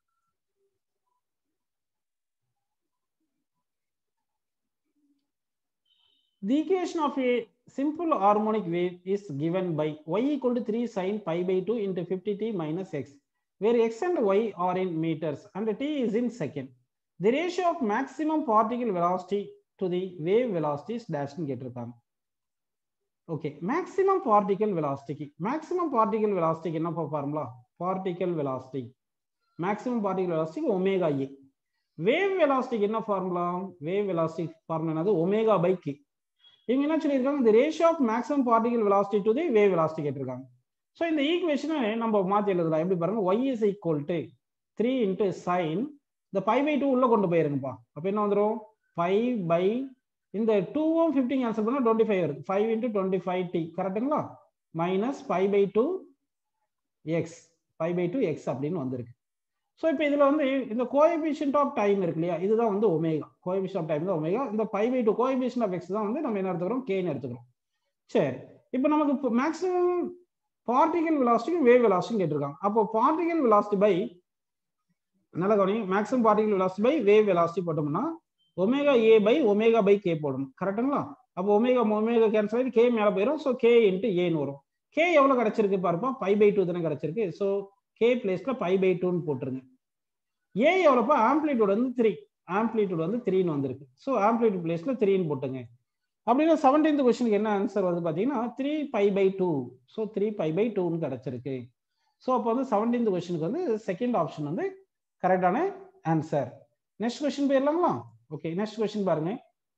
The equation of a simple harmonic wave is given by y equal to 3 sine pi by 2 into 50t minus x, where x and y are in meters and t is in second. The ratio of maximum particle velocity to the wave velocity is dash னு கேட்டிருக்காங்க okay maximum particle வெலாசிட்டிக்கு maximum particle வெலாசிட்டிக்கு என்ன formula particle velocity maximum particle வெலாசிட்டிக்கு omega A wave வெலாசிட்டிக்கு என்ன formula wave velocity formula என்னது omega by K இவங்க என்ன சொல்லியிருக்காங்க இந்த ratio of maximum particle velocity to the wave velocity கேட்டிருக்காங்க ஸோ இந்த ஈக்குவேஷனை நம்ம மாற்றி எழுதலாம் எப்படி பாருங்க y is equal to three into sine இந்த ஃபைவ் பை டூ உள்ள கொண்டு போயிருங்கப்பா அப்போ என்ன வந்துடும் ஃபைவ் பை இந்த டூவும் ஃபிஃப்டின் ஆன்சர் பண்ணால் டுவெண்ட்டி ஃபைவ் வருது five into twenty five T கரெக்டுங்களா minus five by two X five by two X அப்படின்னு வந்திருக்கு ஸோ இப்போ இதில் வந்து இந்த கோஎபிஷியன்ட் ஆஃப் டைம் இருக்கு இல்லையா இதுதான் வந்து ஒமேகா கோஎபிஷியன்ட் ஆஃப் டைம் தான் ஒமேகா இந்த five by two coefficient of X தான் வந்து நம்ம என்ன எடுத்துக்கிறோம் கேன்னு எடுத்துக்கிறோம் சரி இப்போ நமக்கு இப்போ மேக்ஸிமம் பார்ட்டிகல் விலாசிட்டியும் வேவ் விலாசிட்டியும் கேட்டிருக்காங்க அப்போ பார்ட்டிகல் விலாசிட்டி பை நல்ல கவனிங்க maximum particle velocity by wave velocity போட்டோம்னா omega A by omega by K போடணும் கரெக்டுங்களா அப்போ ஒமேகா ஒமேகா கேன்சல் ஆகி கே மேலே போயிடும் ஸோ கே இன்ட்டு ஏன்னு வரும் கே எவ்வளோ கிடைச்சிருக்கு பாருப்பா பை பை டூ தானே கிடைச்சிருக்கு ஸோ கே பிளேஸ்ல பை பை டூன்னு போட்டுருங்க ஏ எவ்வளோப்பா ஆம்ப்ளிடியூட் வந்து த்ரீ ஆம்ப்ளிடியூட் வந்து த்ரீன்னு வந்திருக்கு ஸோ ஆம்ப்ளிடியூட் பிளேஸ்ல த்ரீன்னு போட்டுங்க அப்படின்னா செவன்டீன்த் கொஸ்டினுக்கு என்ன ஆன்சர் வந்து பார்த்தீங்கன்னா three pi by two so three pi by டூன்னு கிடைச்சிருக்கு ஸோ அப்போ வந்து செவன்டீன்த் கொஸ்டினுக்கு வந்து செகண்ட் ஆப்ஷன் வந்து கரெக்டான ஆன்சர் நெக்ஸ்ட் கொஸ்டின் போயிடலாங்களா ஓகே நெக்ஸ்ட் கொஸ்டின் பாருங்க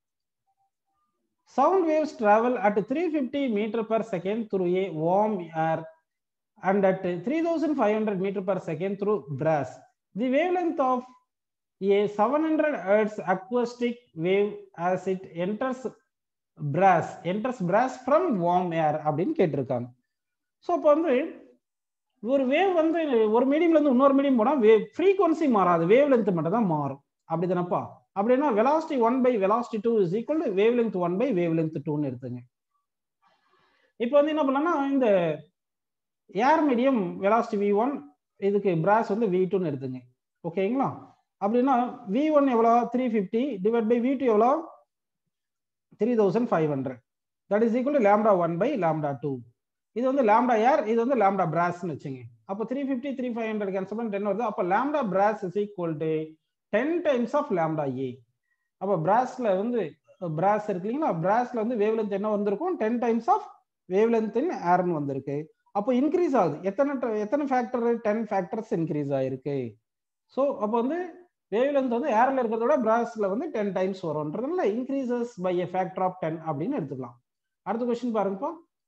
sound waves travel at 350 meter per second through a warm air and at 3500 meter per second through brass the wavelength of a 700 hertz acoustic wave as it enters brass enters brass from warm air அப்படின்னு கேட்டிருக்காங்க so இப்போ வந்து ஒரு wave வந்து ஒரு மீடியம்ல இருந்து இன்னொரு medium போனால் வேவ் ஃப்ரீக்வன்சி மாறாது வேவ் லென்த் மட்டும் தான் மாறும் அப்படி தானப்பா அப்படின்னா velocity one by velocity two is equal to wave wavelength one by wavelength டூன்னு எடுத்துங்க இப்போ வந்து என்ன பண்ணலாம்னா இந்த air medium velocity V one இதுக்கு பிராஸ் வந்து வி டூன்னு எடுத்துங்க ஓகேங்களா அப்படின்னா வி ஒன் எவ்வளோ three fifty divide by we two எவ்வளோ three thousand five hundred that is equal to lambda one by lambda two இது வந்து லேம்டா ஏர் இது வந்து லேம்டா பிராஸ்ன்னு வச்சுங்க அப்போ three fifty three five hundred cancel பண்ணி டென் வருது அப்போ lambda brass is equal to ten times of lambda A அப்போ பிராஸ்ல வந்து பிராஸ் இருக்கு இல்லைங்களா பிராஸ்ல வந்து வேவ் லென்த் என்ன வந்திருக்கும் ten times of wavelength in ஏர்னு வந்திருக்கு அப்போ இன்க்ரீஸ் ஆகுது எத்தனை எத்தனை ஃபேக்டர் டென் ஃபேக்டர்ஸ் இன்க்ரீஸ் ஆயிருக்கு ஸோ அப்போ வந்து வேவ் லென்த் வந்து ஏர்ல இருக்கிறத விட பிராஸ்ல வந்து டென் டைம்ஸ் வரும்ன்றதுனால increases by a factor of ten அப்படின்னு எடுத்துக்கலாம் அடுத்த கொஸ்டின் பாருங்கப்பா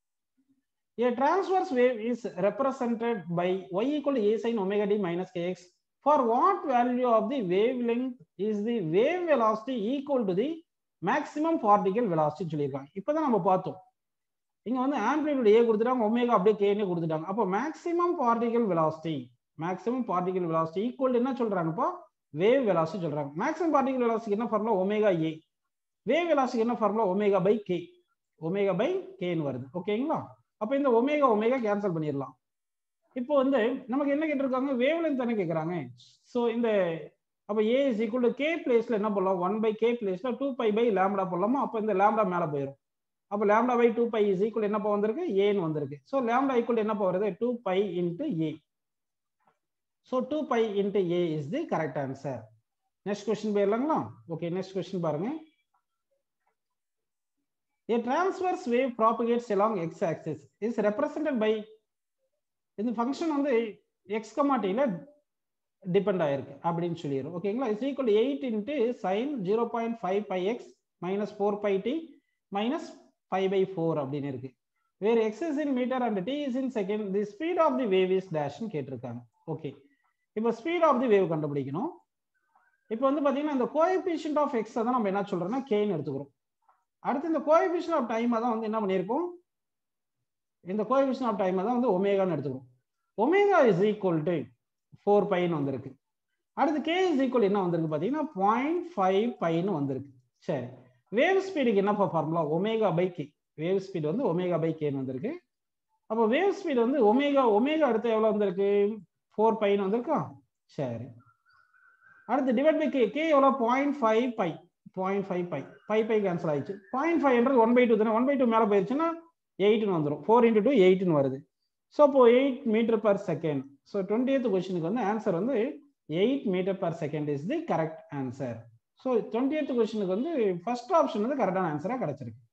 A transverse wave is represented by y equal to a sin omega d minus kx for what value of the wavelength is the wave velocity equal to the maximum particle velocity சொல்லியிருக்காங்க இப்பதான் நம்ம பார்த்தோம் இங்க வந்து amplitude ஏ கொடுத்துட்டாங்க omega அப்படியே கேன்னு கொடுத்துட்டாங்க அப்போ maximum particle velocity maximum particle velocity equal என்ன சொல்றாங்கப்பா வேவ் வெலாசிட்டி சொல்றாங்க மேக்ஸிமம் பார்ட்டிகல் வெலாசிட்டி என்ன formula omega A wave velocity என்ன formula omega by K omega by கேன்னு வருது ஓகேங்களா அப்போ இந்த ஒமேகா ஒமேகா கேன்சல் பண்ணிடலாம் இப்போ வந்து நமக்கு என்ன கேட்டிருக்காங்க வேவ் லென்த் தானே கேட்குறாங்க ஸோ இந்த அப்போ A is equal to K பிளேஸ்ல என்ன பண்ணலாம் ஒன் பை கே பிளேஸ்ல டூ பை பை லேம்டா போடலாமா அப்போ இந்த லேம்டா மேலே போயிடும் அப்போ lambda by two pi is equal என்னப்பா வந்திருக்கு ஏன்னு வந்திருக்கு ஸோ லேம்டா ஈக்குவல் என்னப்பா வருது two pi into A so two pi into A is the correct answer next question போயிடலாங்களா ஓகே நெக்ஸ்ட் கொஸ்டின் பாருங்க A transverse wave propagates along x-axis is represented by இந்த function வந்து X கமாட்டியில் depend ஆயிருக்கு அப்படின்னு சொல்லிடுறோம் ஓகேங்களா is equal eight into sine zero point five pi X minus four pi D minus five by four அப்படின்னு இருக்கு வேறு X is in meter and T is in second the speed of the wave is டேஷ்னு கேட்டிருக்காங்க okay இப்போ speed of the wave கண்டுபிடிக்கணும் இப்போ வந்து பார்த்தீங்கன்னா இந்த கோஎபிஷியன்ட் ஆஃப் எக்ஸை தான் நம்ம என்ன சொல்றோம்னா கேன்னு எடுத்துக்கிறோம் அடுத்து இந்த கோஎபிஷியன்ட் ஆஃப் டைமை தான் வந்து என்ன பண்ணியிருக்கோம் இந்த கோஎபிஷியன்ட் ஆஃப் டைமை தான் வந்து ஒமேகான்னு எடுத்துக்கிறோம் omega is equal to four பைன்னு வந்திருக்கு அடுத்து கே இஸ் ஈக்குவல் என்ன வந்திருக்கு பார்த்தீங்கன்னா பாயிண்ட் ஃபைவ் பைன்னு வந்திருக்கு சரி வேவ் ஸ்பீடுக்கு என்னப்பா formula omega by K wave speed வந்து ஒமேகா பை கேன்னு வந்திருக்கு அப்போ வேவ் ஸ்பீடு வந்து ஒமேகா ஒமேகா அடுத்து எவ்வளோ வந்திருக்கு ஃபோர் பைன்னு வந்திருக்கா சரி அடுத்து டிவைட் பை கே கே எவ்வளோ point five pi point five pi pi pi cancel ஆயிடுச்சு பாயிண்ட் ஃபைவ்ன்றது ஒன் பை டூ தானே ஒன் பை டூ மேலே போயிடுச்சுன்னா எயிட்னு வந்துடும் ஃபோர் இன்ட்டு டூ எயிட்னு வருது ஸோ இப்போ eight meter per second so twenty கொஸ்டினுக்கு வந்து ஆன்சர் வந்து eight meter per second is the correct answer so twenty கொஸ்டினுக்கு வந்து ஃபர்ஸ்ட் ஆப்ஷன் வந்து கரெக்டான ஆன்சராக கிடைச்சிருக்கு